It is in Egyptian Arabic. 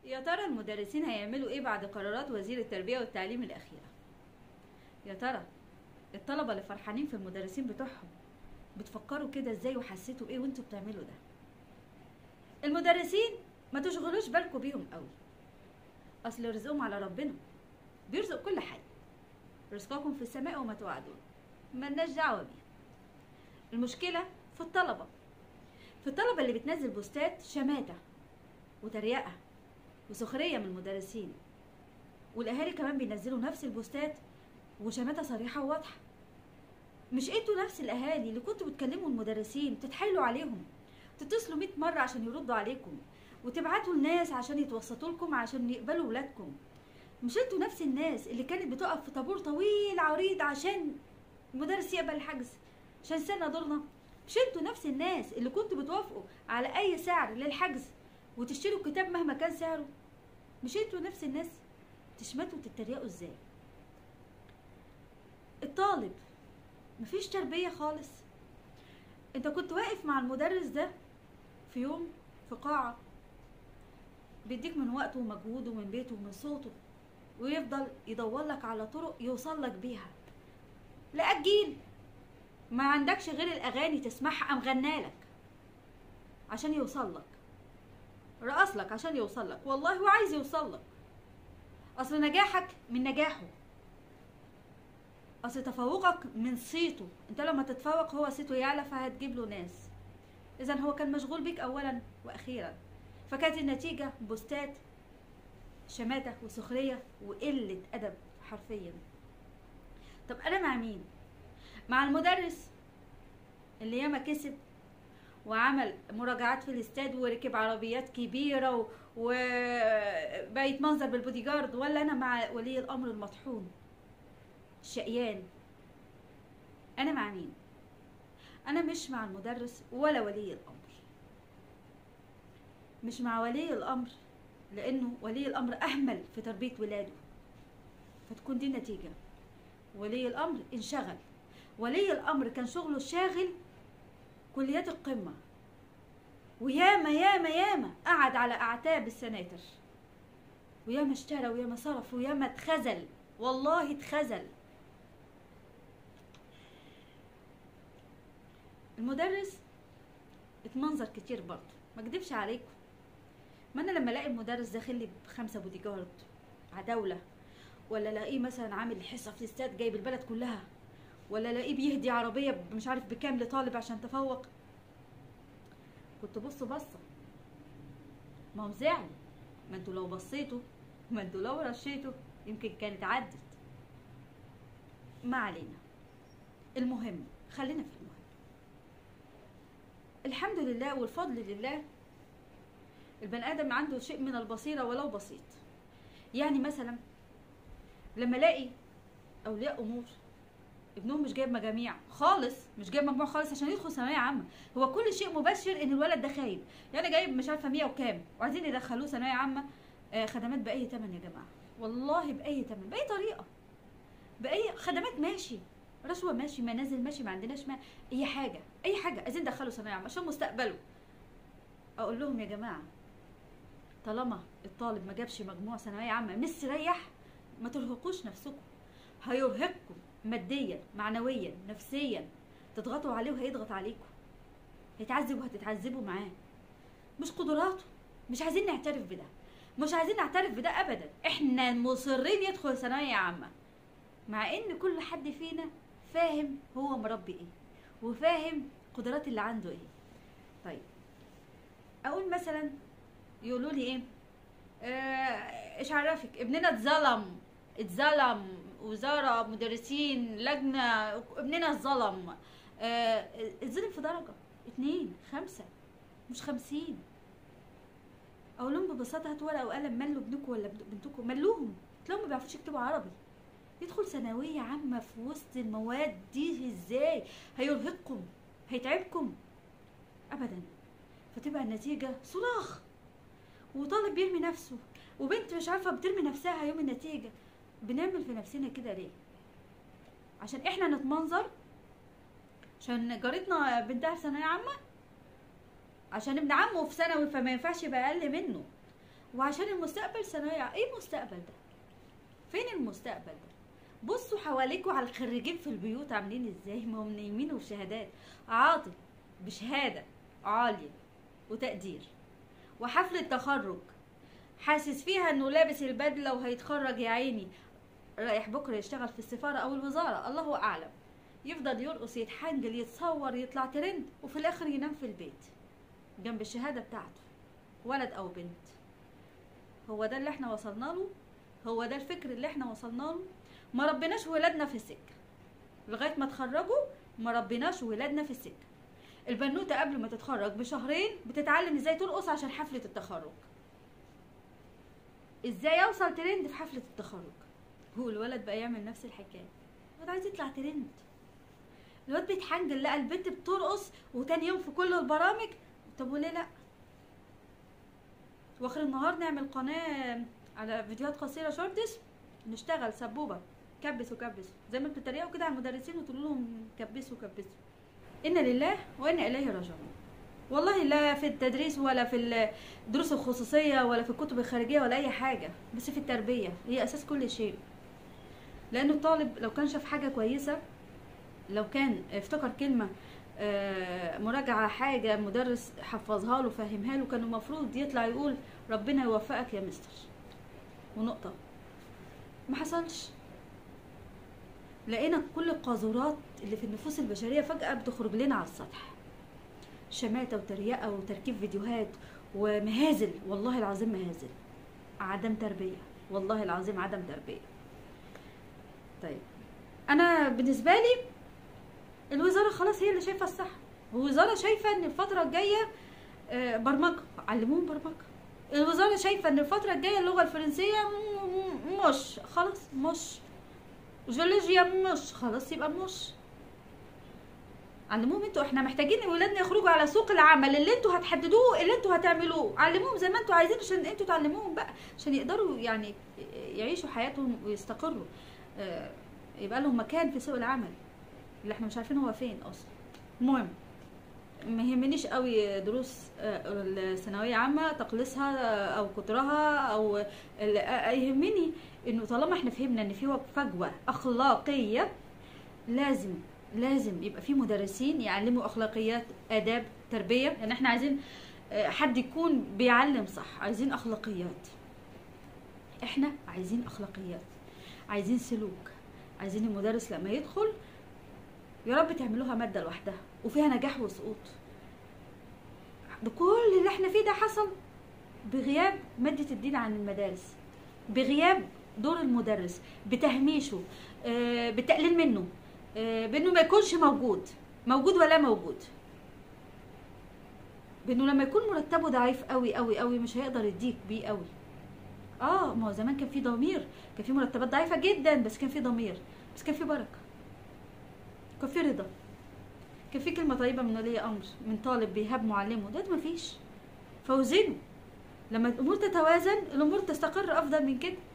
يا ترى المدرسين هيعملوا ايه بعد قرارات وزير التربية والتعليم الأخيرة يا ترى الطلبة اللي فرحانين في المدرسين بتوعهم بتفكروا كده ازاي وحسيتوا ايه وانتوا بتعملوا ده المدرسين ما تشغلوش بالكم بيهم قوي اصل رزقهم على ربنا بيرزق كل حاجة رزقكم في السماء وما توعدون ملناش دعوة بيه المشكلة في الطلبة في الطلبة اللي بتنزل بوستات شماتة وتريقة وسخرية من المدرسين والأهالي كمان بينزلوا نفس البوستات وشماتة صريحة وواضحة مش انتوا نفس الأهالي اللي كنتوا بتكلموا المدرسين تتحايلوا عليهم تتصلوا 100 مرة عشان يردوا عليكم وتبعتوا الناس عشان يتوسطوا لكم عشان يقبلوا ولادكم مش انتوا نفس الناس اللي كانت بتقف في طابور طويل عريض عشان المدرس يقبل الحجز عشان سنة دورنا مش انتوا نفس الناس اللي كنتوا بتوافقوا على اي سعر للحجز وتشتروا الكتاب مهما كان سعره مش انتوا نفس الناس تشمتوا وتتريقوا ازاي الطالب مفيش تربية خالص انت كنت واقف مع المدرس ده في يوم في قاعة بيديك من وقته ومجهوده ومن بيته ومن صوته ويفضل يدور لك على طرق يوصل لك بيها لقاك جيل ما عندكش غير الاغاني تسمعها قام غنالك عشان يوصل لك رقص لك عشان يوصل لك والله هو عايز يوصل لك اصل نجاحك من نجاحه اصل تفوقك من صيته انت لما تتفوق هو صيته يعلى فهتجيب له ناس اذا هو كان مشغول بيك اولا واخيرا فكانت النتيجه بوستات شماته وسخريه وقله ادب حرفيا طب انا مع مين مع المدرس اللي ياما كسب وعمل مراجعات في الاستاد وركب عربيات كبيرة و- وبقى منظر بالبودي جارد ولا أنا مع ولي الأمر المطحون الشقيان أنا مع مين؟ أنا مش مع المدرس ولا ولي الأمر مش مع ولي الأمر لأنه ولي الأمر أهمل في تربية ولاده فتكون دي النتيجة ولي الأمر انشغل ولي الأمر كان شغله الشاغل كليات القمة وياما ياما ياما قعد على أعتاب السناتر وياما اشترى وياما صرف وياما اتخزل والله اتخزل المدرس اتمنظر كتير برضه ما اكدبش عليكم ما انا لما الاقي المدرس داخل لي بخمسه بودي جارد عداوله ولا الاقيه مثلا عامل حصه في الاستاد جايب البلد كلها ولا الاقيه بيهدي عربيه مش عارف بكام لطالب عشان تفوق كنت بص بصه ما هو زعل ما انتوا لو بصيتوا ما انتوا لو رشيتوا يمكن كانت عدت ما علينا المهم خلينا في المهم الحمد لله والفضل لله البني ادم عنده شيء من البصيره ولو بسيط يعني مثلا لما الاقي اولياء امور ابنهم مش جايب مجاميع خالص مش جايب مجموع خالص عشان يدخل ثانويه عامه هو كل شيء مبشر ان الولد ده خايب يعني جايب مش عارفه 100 وكام وعايزين يدخلوه ثانويه عامه آه، خدمات باي ثمن يا جماعه والله باي ثمن باي طريقه باي خدمات ماشي رشوه ماشي منازل ماشي ما عندناش ما اي حاجه اي حاجه عايزين ندخله ثانويه عامه عشان مستقبله اقول لهم يا جماعه طالما الطالب ما جابش مجموع ثانويه عامه مستريح ما ترهقوش نفسكم هيرهقكم ماديا معنويا نفسيا تضغطوا عليه وهيضغط عليكم هيتعذب وهتتعذبوا معاه مش قدراته مش عايزين نعترف بده مش عايزين نعترف بده ابدا احنا مصرين يدخل ثانويه عامه مع ان كل حد فينا فاهم هو مربي ايه وفاهم القدرات اللي عنده ايه طيب اقول مثلا يقولوا لي ايه آه، ايش عرفك ابننا اتظلم اتظلم وزاره مدرسين لجنه ابننا اتظلم آه، اتظلم في درجه اتنين خمسه مش خمسين اقول لهم ببساطه هاتوا ورقه وقلم ملوا ابنكم ولا بنتكم ملوهم تلاقيهم ما بيعرفوش يكتبوا عربي يدخل ثانويه عامه في وسط المواد دي ازاي هيرهقكم هيتعبكم ابدا فتبقى النتيجه صراخ وطالب بيرمي نفسه وبنت مش عارفه بترمي نفسها يوم النتيجه بنعمل في نفسنا كده ليه عشان احنا نتمنظر عشان جارتنا بنتها في ثانويه عامه عشان ابن عمه في ثانوي فما ينفعش يبقى اقل منه وعشان المستقبل ثانويه عامة. ايه المستقبل ده فين المستقبل ده بصوا حواليكوا على الخريجين في البيوت عاملين ازاي ما هم نايمين وشهادات عاطل بشهاده عاليه وتقدير وحفله تخرج حاسس فيها انه لابس البدله وهيتخرج يا عيني رايح بكره يشتغل في السفاره او الوزاره الله اعلم يفضل يرقص يتحنجل يتصور يطلع ترند وفي الاخر ينام في البيت جنب الشهاده بتاعته ولد او بنت هو ده اللي احنا وصلنا له هو ده الفكر اللي احنا وصلنا له ما ربيناش ولادنا في السكه لغايه ما اتخرجوا ما ربيناش ولادنا في السكه البنوته قبل ما تتخرج بشهرين بتتعلم ازاي ترقص عشان حفله التخرج ازاي اوصل ترند في حفله التخرج هو الولد بقى يعمل نفس الحكايه الواد عايز يطلع ترند الواد بيتحنجل لقى البنت بترقص وتاني يوم في كل البرامج طب وليه لا واخر النهار نعمل قناه على فيديوهات قصيره شورتس نشتغل سبوبه كبسوا كبسوا زي ما بتتريقوا كده على المدرسين وتقولوا لهم كبسوا كبسوا انا لله وانا اليه راجعون والله لا في التدريس ولا في الدروس الخصوصيه ولا في الكتب الخارجيه ولا اي حاجه بس في التربيه هي اساس كل شيء لانه الطالب لو كان شاف حاجه كويسه لو كان افتكر كلمه آه، مراجعه حاجه مدرس حفظها له فهمها له كان المفروض يطلع يقول ربنا يوفقك يا مستر ونقطه ما حصلش لقينا كل القاذورات اللي في النفوس البشريه فجاه بتخرج لنا على السطح شماتة وتريقة وتركيب فيديوهات ومهازل والله العظيم مهازل عدم تربية والله العظيم عدم تربية طيب أنا بالنسبة لي الوزارة خلاص هي اللي شايفة الصح الوزارة شايفة إن الفترة الجاية آه، برمجة علموهم برمجة الوزارة شايفة إن الفترة الجاية اللغة الفرنسية م- م- مش خلاص مش جيولوجيا مش خلاص يبقى مش علموهم انتوا احنا محتاجين ان ولادنا يخرجوا على سوق العمل اللي انتوا هتحددوه اللي انتوا هتعملوه علموهم زي ما انتوا عايزين عشان انتوا تعلموهم بقى عشان يقدروا يعني يعيشوا حياتهم ويستقروا اه، يبقى لهم مكان في سوق العمل اللي احنا مش عارفين هو فين اصلا المهم ما يهمنيش قوي دروس اه، الثانويه عامه تقليصها اه، او كترها او ال- اه، يهمني انه طالما احنا فهمنا ان في فجوه اخلاقيه لازم لازم يبقى في مدرسين يعلموا اخلاقيات اداب تربيه يعني احنا عايزين آه، حد يكون بيعلم صح عايزين اخلاقيات احنا عايزين اخلاقيات عايزين سلوك عايزين المدرس لما يدخل يا رب تعملوها ماده لوحدها وفيها نجاح وسقوط ده كل اللي احنا فيه ده حصل بغياب ماده الدين عن المدارس بغياب دور المدرس بتهميشه آه، بالتقليل منه آه، بانه ما يكونش موجود موجود ولا موجود بانه لما يكون مرتبه ضعيف قوي قوي قوي مش هيقدر يديك بيه قوي اه ما هو زمان كان في ضمير كان في مرتبات ضعيفه جدا بس كان في ضمير بس كان في بركه كان في رضا كان في كلمه طيبه من ولي امر من طالب بيهاب معلمه ده مفيش فوزنوا لما الامور تتوازن الامور تستقر افضل من كده